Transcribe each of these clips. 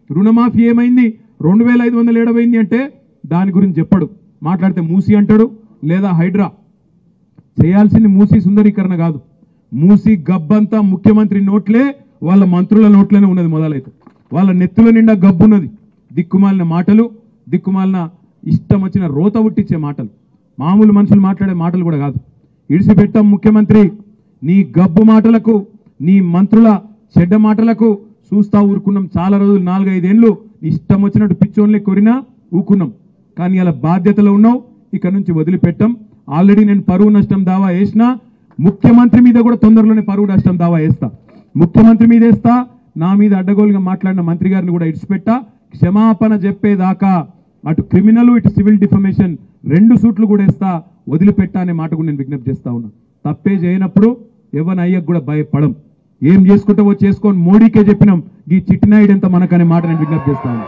రుణమాఫీ ఏమైంది రెండు వేల ఐదు వందలు ఏడవైంది అంటే దాని గురించి చెప్పడు మాట్లాడితే మూసి అంటాడు లేదా హైడ్రా చేయాల్సింది మూసి సుందరీకరణ కాదు మూసి గబ్బంతా ముఖ్యమంత్రి నోట్లే వాళ్ళ మంత్రుల నోట్లోనే ఉన్నది మొదలైతే వాళ్ళ నెత్తుల నిండా గబ్బున్నది దిక్కుమాలిన మాటలు దిక్కుమాలిన ఇష్టం వచ్చిన రోత ఉట్టించే మాటలు మామూలు మనుషులు మాట్లాడే మాటలు కూడా కాదు ఇడిసిపెట్టాం ముఖ్యమంత్రి నీ గబ్బు మాటలకు నీ మంత్రుల చెడ్డ మాటలకు చూస్తా ఊరుకున్నాం చాలా రోజులు నాలుగైదేళ్ళు ఇష్టం వచ్చినట్టు పిచ్చోన్లే కొరినా ఊకున్నాం కానీ అలా బాధ్యతలో ఉన్నావు ఇక నుంచి వదిలిపెట్టాం ఆల్రెడీ నేను పరువు నష్టం దావా వేసినా ముఖ్యమంత్రి మీద కూడా తొందరలోనే పరువు నష్టం దావా వేస్తా ముఖ్యమంత్రి మీద వేస్తా నా మీద అడ్డగోలుగా మాట్లాడిన మంత్రి గారిని కూడా ఇడిచిపెట్టా క్షమాపణ చెప్పేదాకా అటు క్రిమినల్ ఇటు సివిల్ డిఫమేషన్ రెండు సూట్లు కూడా వేస్తా వదిలిపెట్టా అనే మాట కూడా నేను విజ్ఞప్తి చేస్తా ఉన్నా తప్పే చేయనప్పుడు ఎవరి అయ్యకు కూడా భయపడం ఏం చేసుకుంటావో చేసుకొని మోడీకే చెప్పినాం ఈ చిట్టినాయుడు ఎంత మనకనే మాట నేను విజ్ఞప్తి చేస్తా ఉన్నా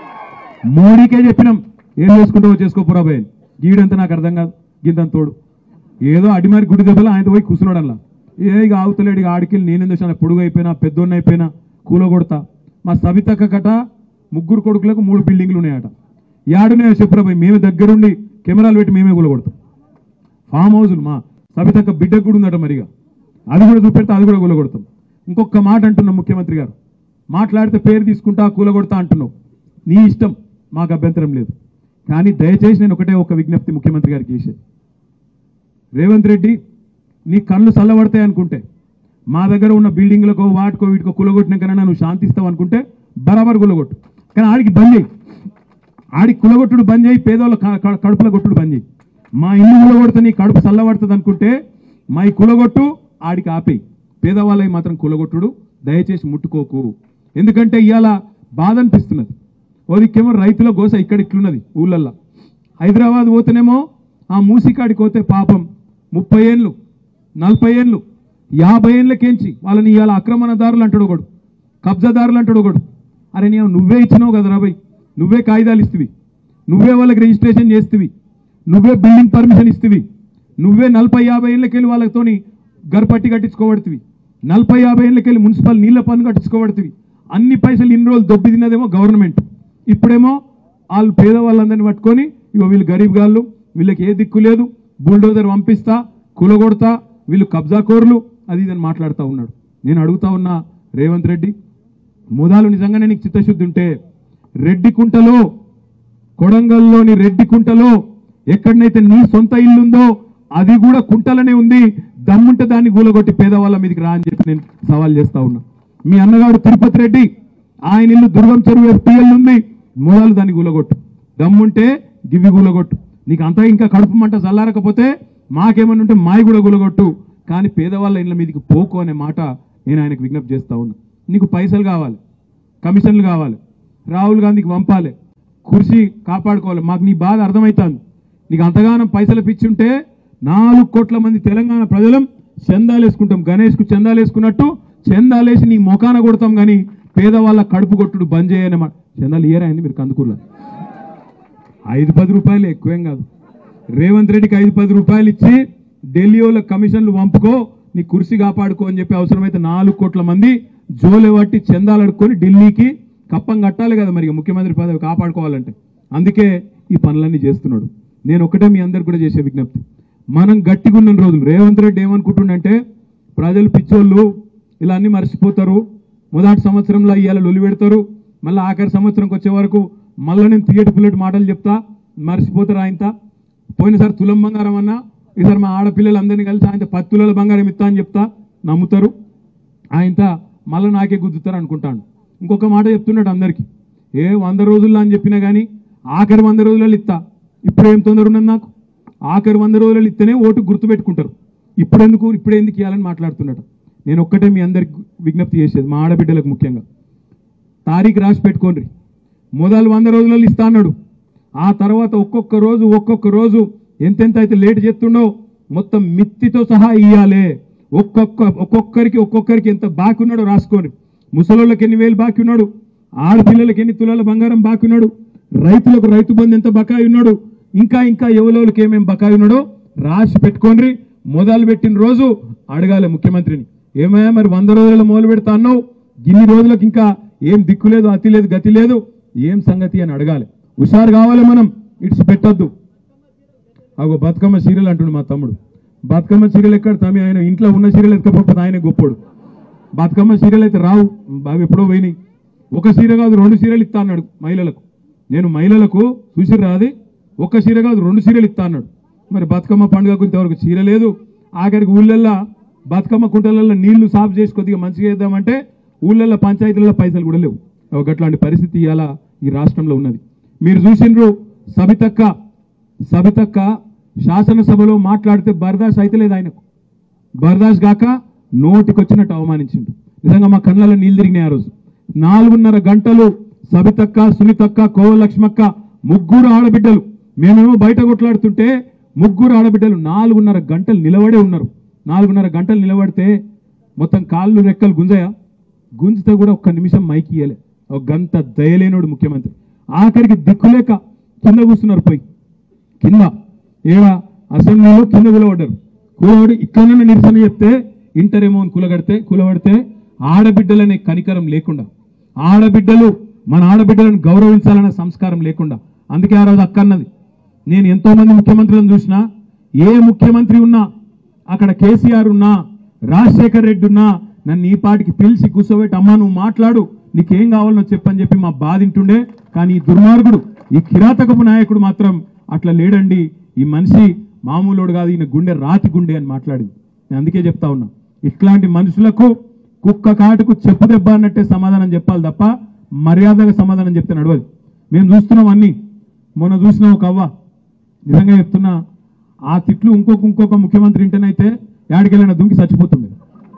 మోడీకే చెప్పినాం ఏం చేసుకుంటావో చేసుకోపోరా భయ్ గీడంతా నాకు అర్థం కాదు గింతంత తోడు ఏదో అడిమారి గుడి దెబ్బలు ఆయన పోయి కూర్చున్నాడు అలా ఏ ఇక ఆవుతలేడు ఇక ఆడికెళ్ళి నేనేం చేశాను పొడుగు అయిపోయినా పెద్దోన్న అయిపోయినా కూల కొడతా మా సవితక్క కట ముగ్గురు కొడుకులకు మూడు బిల్డింగ్లు ఉన్నాయట యాడున్నాయో చెప్పురా భయ్ మేమే దగ్గరుండి కెమెరాలు పెట్టి మేమే కూల కొడతాం ఫామ్ హౌజులు మా సబితక్క బిడ్డకు కూడా ఉందట మరిగా అది కూడా చూపెడితే అది కూడా కూలగొడతాం ఇంకొక మాట అంటున్నాం ముఖ్యమంత్రి గారు మాట్లాడితే పేరు తీసుకుంటా కూలగొడతా అంటున్నావు నీ ఇష్టం మాకు అభ్యంతరం లేదు కానీ దయచేసి నేను ఒకటే ఒక విజ్ఞప్తి ముఖ్యమంత్రి గారికి చేసేది రేవంత్ రెడ్డి నీ కళ్ళు చల్లబడతాయి అనుకుంటే మా దగ్గర ఉన్న బిల్డింగ్లకో వాటికో వీటికో కులగొట్టినాకైనా నువ్వు శాంతిస్తావు అనుకుంటే బరాబర్ కులగొట్టు కానీ ఆడికి బంద్ చేయి ఆడికి కులగొట్టుడు బంద్ చేయి పేదోళ్ళ క- క- కడుపుల కొట్టుడు బంద్ చేయి మా ఇల్లు కులగొడితే నీ కడుపు చల్లబడుతుంది అనుకుంటే మా ఈ కులగొట్టు ఆడికి ఆపేయి పేదవాళ్ళకి మాత్రం కులగొట్టుడు దయచేసి ముట్టుకోకు ఎందుకంటే ఇవాళ బాధ అనిపిస్తున్నది ఓదికేమో రైతుల గోస ఇక్కడ ఇట్లున్నది ఊళ్ళల్లో హైదరాబాద్ పోతేనేమో ఆ మూసికాడికి పోతే పాపం ముప్పై ఏళ్ళు నలభై ఏళ్ళు యాభై ఏళ్ళకేంచి వాళ్ళని ఇవాళ ఆక్రమణదారులు అంటాడు ఒకడు కబ్జాదారులు అంటాడు ఒకడు అరే నీ నువ్వే ఇచ్చినావు కదా రాబాయ్ నువ్వే కాగితాలు ఇస్తువి నువ్వే వాళ్ళకి రిజిస్ట్రేషన్ చేస్తువి నువ్వే బిల్డింగ్ పర్మిషన్ ఇస్తువి నువ్వే నలభై యాభై ఏళ్ళకెళ్ళి వాళ్ళతోని గర్పట్టి కట్టించుకోబడుతుంది నలభై యాభై ఏళ్ళకెళ్ళి మున్సిపల్ నీళ్ల పన్ను కట్టించుకోబడుతుంది అన్ని పైసలు ఇన్ని రోజులు దొబ్బి తిన్నదేమో గవర్నమెంట్ ఇప్పుడేమో వాళ్ళు పేదవాళ్ళందరినీ పట్టుకొని ఇగో వీళ్ళు గరీబ్ గాళ్ళు వీళ్ళకి ఏ దిక్కు లేదు బుల్డోజర్ పంపిస్తా కూలగొడతా వీళ్ళు కబ్జాకోరులు అది ఇదని మాట్లాడుతూ ఉన్నాడు నేను అడుగుతా ఉన్నా రేవంత్ రెడ్డి ముదాలు నిజంగానే నీకు చిత్తశుద్ధి ఉంటే రెడ్డి కుంటలో కొడంగల్లోని రెడ్డి కుంటలో ఎక్కడనైతే నీ సొంత ఇల్లుందో అది కూడా కుంటలనే ఉంది దమ్ముంటే దాన్ని గూలగొట్టి పేదవాళ్ళ మీదకి రా అని చెప్పి నేను సవాల్ చేస్తా ఉన్నా మీ అన్నగాడు తిరుపతి రెడ్డి ఆయన ఇల్లు దుర్గం చెరువు ఎఫ్టీఎల్ ఉంది మూలాలు దాన్ని గూలగొట్టు దమ్ముంటే గివి గూలగొట్టు నీకు అంతా ఇంకా కడుపు మంట చల్లారకపోతే మాకేమన్నా ఉంటే మాయి కూడా గులగొట్టు కానీ పేదవాళ్ళ ఇళ్ళ మీదకి పోకు అనే మాట నేను ఆయనకు విజ్ఞప్తి చేస్తా ఉన్నా నీకు పైసలు కావాలి కమిషన్లు కావాలి రాహుల్ గాంధీకి పంపాలి కుర్చీ కాపాడుకోవాలి మాకు నీ బాధ అర్థమవుతుంది నీకు అంతగానం పైసలు పిచ్చుంటే నాలుగు కోట్ల మంది తెలంగాణ ప్రజలం చందాలు వేసుకుంటాం గణేష్కు చందాలు వేసుకున్నట్టు చందాలు వేసి నీ మొఖాన కొడతాం కానీ పేదవాళ్ళ కడుపు కొట్టుడు బంద్ చేయనమాట చందాలు ఇయరా అండి మీరు కందుకూరులో ఐదు పది రూపాయలు ఎక్కువేం కాదు రేవంత్ రెడ్డికి ఐదు పది రూపాయలు ఇచ్చి ఢిల్లీ వాళ్ళ కమిషన్లు పంపుకో నీ కుర్సీ కాపాడుకో అని చెప్పి అవసరమైతే నాలుగు కోట్ల మంది జోలే పట్టి చందాలు అడుక్కొని ఢిల్లీకి కప్పం కట్టాలి కదా మరి ఇక ముఖ్యమంత్రి పదవి కాపాడుకోవాలంటే అందుకే ఈ పనులన్నీ చేస్తున్నాడు నేను ఒకటే మీ అందరికి కూడా చేసే విజ్ఞప్తి మనం గట్టిగా ఉన్న రోజులు రేవంత్ రెడ్డి ఏమనుకుంటుండంటే ప్రజలు పిచ్చోళ్ళు ఇలా అన్ని మర్చిపోతారు మొదటి సంవత్సరంలో ఇవాళ లొలి పెడతారు మళ్ళీ ఆఖరి సంవత్సరంకి వచ్చే వరకు మళ్ళీ నేను తీయటి పుల్లటి మాటలు చెప్తా మర్చిపోతారు ఆయనత పోయినసారి తులం బంగారం అన్నా ఈసారి మా ఆడపిల్లలందరినీ కలిసి ఆయన పది తులాల బంగారం ఇస్తా అని చెప్తా నమ్ముతారు ఆయనత మళ్ళీ నాకే గుద్దుతారు అనుకుంటాను ఇంకొక మాట చెప్తున్నాడు అందరికీ ఏ వంద రోజుల్లో అని చెప్పినా కానీ ఆఖరి వంద రోజులలో ఇస్తా ఇప్పుడు ఏం తొందర ఉన్నది నాకు ఆఖరి వంద రోజులలో ఇస్తేనే ఓటు గుర్తుపెట్టుకుంటారు ఇప్పుడు ఎందుకు ఇప్పుడు ఎందుకు ఇవ్వాలని మాట్లాడుతున్నాడు నేను ఒక్కటే మీ అందరికి విజ్ఞప్తి చేసేది మా ఆడబిడ్డలకు ముఖ్యంగా తారీఖు రాసి పెట్టుకోండి మొదలు వంద రోజులలో ఇస్తా అన్నాడు ఆ తర్వాత ఒక్కొక్క రోజు ఒక్కొక్క రోజు ఎంతెంత అయితే లేట్ చేస్తుండో మొత్తం మిత్తితో సహా ఇయ్యాలే ఒక్కొక్క ఒక్కొక్కరికి ఒక్కొక్కరికి ఎంత బాకీ ఉన్నాడో రాసుకోండి ముసలోళ్ళకి ఎన్ని వేలు బాకీ ఉన్నాడు ఆడపిల్లలకి ఎన్ని తులాల బంగారం బాకీ ఉన్నాడు రైతులకు రైతు బంధు ఎంత బకాయి ఉన్నాడు ఇంకా ఇంకా ఎవలోళ్ళకి ఏమేమి బకాయి ఉన్నాడో రాసి పెట్టుకోండి మొదలు పెట్టిన రోజు అడగాలి ముఖ్యమంత్రిని ఏమయ్యా మరి వంద రోజులలో మొదలు పెడతా అన్నావు ఇన్ని రోజులకు ఇంకా ఏం దిక్కు లేదు అతి లేదు గతి లేదు ఏం సంగతి అని అడగాలి హుషారు కావాలి మనం ఇట్స్ పెట్టొద్దు అగో బతుకమ్మ సీరియల్ అంటుండు మా తమ్ముడు బతుకమ్మ సీరియల్ ఎక్కడ తమి ఆయన ఇంట్లో ఉన్న సీరియల్ ఎత్తుకపోతే ఆయన గొప్పోడు బతుకమ్మ సీరియల్ అయితే రావు బాగా ఎప్పుడో పోయినాయి ఒక సీర కాదు రెండు సీరియల్ ఇస్తా అన్నాడు మహిళలకు నేను మహిళలకు చూసి రాది ఒక సీర కాదు రెండు సీరియల్ ఇస్తా అన్నాడు మరి బతుకమ్మ పండుగకు ఇంతవరకు చీర లేదు ఆఖరికి ఊళ్ళల్లో బతుకమ్మ కుంటలలో నీళ్లు సాఫ్ చేసి కొద్దిగా మంచిగా చేద్దామంటే ఊళ్ళల్లో పంచాయతీలలో పైసలు కూడా లేవు ఒక అట్లాంటి పరిస్థితి ఇలా ఈ రాష్ట్రంలో ఉన్నది మీరు చూసిండ్రు సబితక్క సబితక్క శాసనసభలో మాట్లాడితే బర్దాష్ అయితే లేదు ఆయనకు బర్దాష్ గాక నోటికొచ్చినట్టు అవమానించిండు నిజంగా మా కళ్ళలో నీళ్ళు తిరిగినాయి ఆ రోజు నాలుగున్నర గంటలు సబితక్క సునీతక్క కోవలక్ష్మక్క ముగ్గురు ఆడబిడ్డలు మేమేమో బయట కొట్లాడుతుంటే ముగ్గురు ఆడబిడ్డలు నాలుగున్నర గంటలు నిలబడే ఉన్నారు నాలుగున్నర గంటలు నిలబడితే మొత్తం కాళ్ళు రెక్కలు గుంజయా గుంజితే కూడా ఒక్క నిమిషం మైకి ఇయ్యలే ఒక గంట దయలేనోడు ముఖ్యమంత్రి ఆఖరికి దిక్కులేక కింద కూర్చున్నారు పోయి కింద ఏడ అసెంబ్లీలో కింద కూలబడ్డారు కూలబడి ఇట్లనన్నా నిరసన చెప్తే ఇంటరేమో అని కూలగడితే కూలబడితే ఆడబిడ్డలనే కనికరం లేకుండా ఆడబిడ్డలు మన ఆడబిడ్డలను గౌరవించాలనే సంస్కారం లేకుండా అందుకే ఆ రోజు అక్క అన్నది నేను ఎంతో మంది ముఖ్యమంత్రులను చూసినా ఏ ముఖ్యమంత్రి ఉన్నా అక్కడ కేసీఆర్ ఉన్నా రాజశేఖర్ రెడ్డి ఉన్నా నన్ను ఈ పాటికి పిలిచి కూర్చోబెట్టి అమ్మా నువ్వు మాట్లాడు నీకేం కావాలో చెప్పని చెప్పి మా బాధింటుండే కానీ ఈ దుర్మార్గుడు ఈ కిరాతకపు నాయకుడు మాత్రం అట్లా లేడండి ఈ మనిషి మామూలుడు కాదు ఈయన గుండె రాతి గుండె అని మాట్లాడింది నేను అందుకే చెప్తా ఉన్నా ఇట్లాంటి మనుషులకు కుక్క కాటుకు చెప్పు దెబ్బ అన్నట్టే సమాధానం చెప్పాలి తప్ప మర్యాదగా సమాధానం చెప్తే నడవదు మేము చూస్తున్నాం అన్ని మొన్న చూసినాం ఒక అవ్వ నిజంగా చెప్తున్నా ఆ తిట్లు ఇంకొక ఇంకొక ముఖ్యమంత్రి ఇంటనైతే యాడికెళ్ళినా దుంకి చచ్చిపోతుండే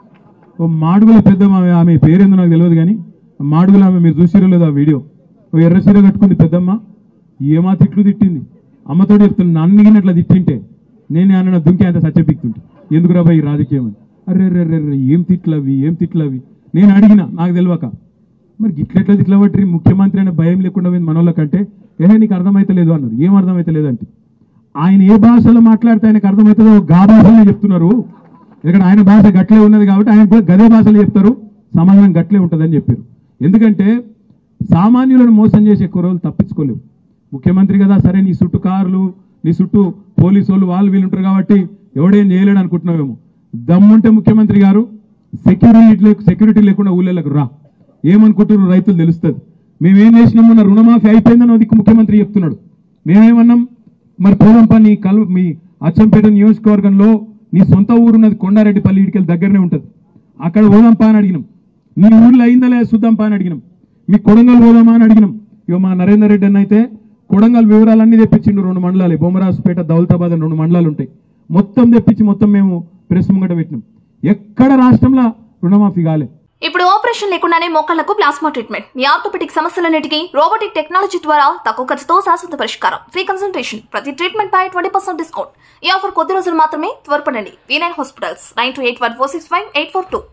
ఓ మాడుగుల పెద్ద ఆమె ఆమె పేరేందో నాకు తెలియదు కానీ మాడుగుల ఆమె మీరు చూసిరో లేదు ఆ వీడియో ఓ ఎర్ర చీర కట్టుకుంది పెద్దమ్మ ఏమా తిట్లు తిట్టింది అమ్మతో చెప్తున్నా నన్ను అట్లా తిట్టింటే నేను అన్న దుంకి అంత సత్యపిక్తుంటే ఎందుకు రాబా ఈ రాజకీయం అని అరే రే రే రే ఏం తిట్లవి ఏం తిట్లవి నేను అడిగిన నాకు తెలియక మరి గిట్లెట్లా తిట్ల పట్టి ముఖ్యమంత్రి అనే భయం లేకుండా పోయింది మనోళ్ళ కంటే ఏహే నీకు అర్థమైతే లేదు అన్నారు ఏం అర్థమైతే లేదంటే ఆయన ఏ భాషలో మాట్లాడితే ఆయనకు అర్థమవుతుందో గా భాషలో చెప్తున్నారు ఇక్కడ ఆయన భాష గట్లే ఉన్నది కాబట్టి ఆయన కూడా గదే భాషలో చెప్తారు సమాధానం గట్లే ఉంటుందని చెప్పారు ఎందుకంటే సామాన్యులను మోసం చేసే ఎక్కువ రోజులు తప్పించుకోలేవు ముఖ్యమంత్రి కదా సరే నీ చుట్టూ కార్లు నీ చుట్టూ పోలీసు వాళ్ళు వాళ్ళు వీళ్ళు ఉంటారు కాబట్టి ఎవడేం చేయలేడు అనుకుంటున్నావేమో దమ్ముంటే ముఖ్యమంత్రి గారు సెక్యూరిటీ సెక్యూరిటీ లేకుండా ఊళ్ళకి రా ఏమనుకుంటున్నారు రైతులు తెలుస్తుంది మేమేం చేసినాం మొన్న రుణమాఫీ అయిపోయిందని అది ముఖ్యమంత్రి చెప్తున్నాడు మేమేమన్నాం మరి పోదంపా నీ కల్ మీ అచ్చంపేట నియోజకవర్గంలో నీ సొంత ఊరున్నది కొండారెడ్డిపల్లి ఇడికెళ్ళి దగ్గరనే ఉంటుంది అక్కడ పోదాంపా అని అడిగినాం నీ ఊర్లో అయిందా లేదా చూద్దాంపా అని అడిగినాం మీ కొడంగల్ పోదామా అని అడిగినాం ఇక మా నరేందర్ రెడ్డి అన్న అయితే కొడంగల్ వివరాలన్నీ తెప్పించిండు రెండు మండలాలు బొమ్మరాజుపేట దౌలతాబాద్ అని రెండు మండలాలు ఉంటాయి మొత్తం తెప్పించి మొత్తం మేము ప్రెస్ ముంగట పెట్టినాం ఎక్కడ రాష్ట్రంలో రుణమాఫీ కాలే ఇప్పుడు ఆపరేషన్ లేకుండానే మోకాళ్లకు ప్లాస్మా ట్రీట్మెంట్ మీ ఆర్థోపెటిక్ సమస్యలన్నిటికీ రోబోటిక్ టెక్నాలజీ ద్వారా తక్కువ ఖర్చుతో శాశ్వత పరిష్కారం ఫ్రీ కన్సల్టేషన్ ప్రతి ట్రీట్మెంట్ పై ట్వంటీ పర్సెంట్ డిస్కౌంట్ ఈ ఆఫర్ కొద్ది రోజులు మాత్రమే త్వరపడండి V nine hospitals nine two eight one four six five eight four two